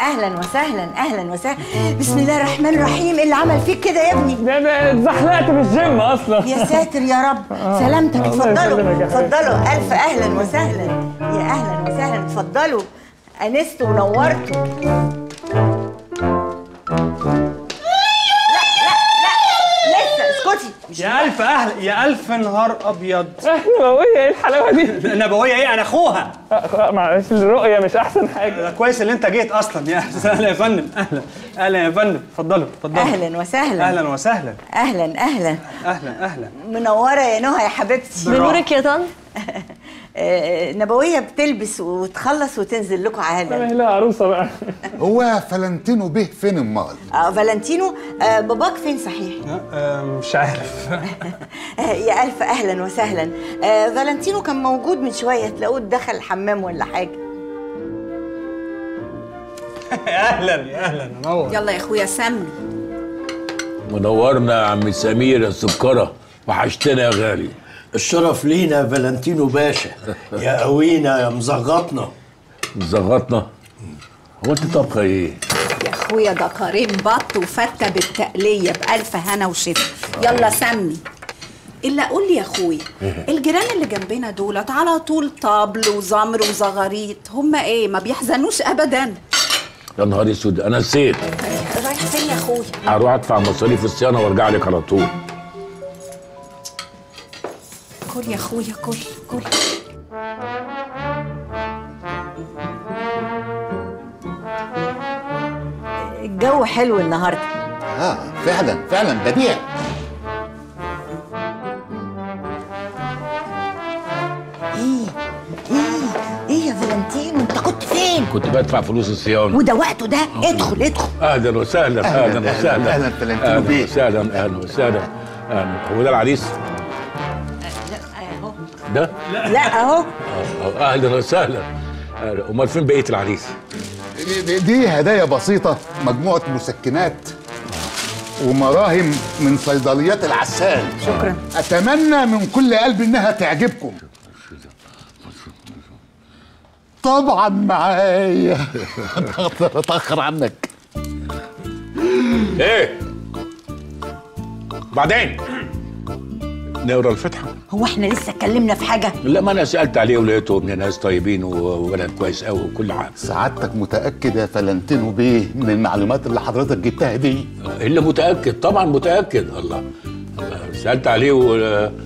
اهلا وسهلا اهلا وسهلا بسم الله الرحمن الرحيم إيه اللي عمل فيك كده يا ابني ده انا اتزحلقت في الجيم اصلا يا ساتر يا رب سلامتك الله اتفضلوا يسلمك يا حبيبي. اتفضلوا الف اهلا وسهلا يا اهلا وسهلا اتفضلوا انستوا ونورتوا لسه اسكتي يا الف اهل يا الف نهار ابيض نبويه ايه الحلاوه دي؟ نبويه ايه انا اخوها آه، معلش الرؤيه مش احسن حاجه ده كويس اللي انت جيت اصلا يا اهلا يا فندم اهلا اهلا يا فندم اتفضلوا اتفضلوا اهلا وسهلا اهلا وسهلا اهلا اهلا اهلا اهلا منوره يا نهى يا حبيبتي بنورك يا طن آه، نبويه بتلبس وتخلص وتنزل لكم عاده هي لها عروسه بقى هو فلنتينو به فين امال اه فالنتينو آه باباك فين صحيح آه، مش عارف آه يا الف اهلا وسهلا آه فالنتينو كان موجود من شويه تلاقوه دخل الحمام ولا حاجه اهلا يا اهلا منور يلا يا اخويا سمي منورنا يا عم سمير يا سكرة وحشتنا يا غالي الشرف لينا يا فالنتينو باشا يا قوينا يا مزغطنا زغطنا هو انت طبخه ايه؟ يا اخويا ده قرين بط وفته بالتقليه بالف هنا وشفا يلا سمي الا قول لي يا اخويا الجيران اللي جنبنا دولت على طول طبل وزمر وزغاريط هم ايه ما بيحزنوش ابدا يا نهار اسود انا نسيت رايح فين يا اخويا هروح ادفع مصاريف الصيانه وارجع لك على طول كل يا اخويا كل كل الجو حلو النهارده اه فعلا فعلا بديع ايه ايه ايه يا فالنتينو انت كنت فين كنت بدفع فلوس الصيانه وده وقته ده ادخل ادخل اهلا وسهلا أهلاً، اهلا أهلاً، وسهلا أهلاً فلنتينو اهلا بيه. وسهلا اهلا وسهلا أهلاً. هو ده العريس ده؟ لا اهو آه، اهلا وسهلا أهلاً. امال فين بقيه العريس؟ دي- دي هدايا بسيطة مجموعة مسكنات ومراهم من صيدليات العسال شكرا أتمنى من كل قلبي إنها تعجبكم طبعا معايا أقدر أتأخر عنك ايه؟ بعدين نقرا الفتحه هو احنا لسه اتكلمنا في حاجه لا ما انا سالت عليه ولقيته من ناس طيبين وولد كويس قوي وكل حاجه سعادتك متأكد يا فلنتينو بيه من المعلومات اللي حضرتك جبتها دي اللي متاكد طبعا متاكد الله الله، سالت عليه و...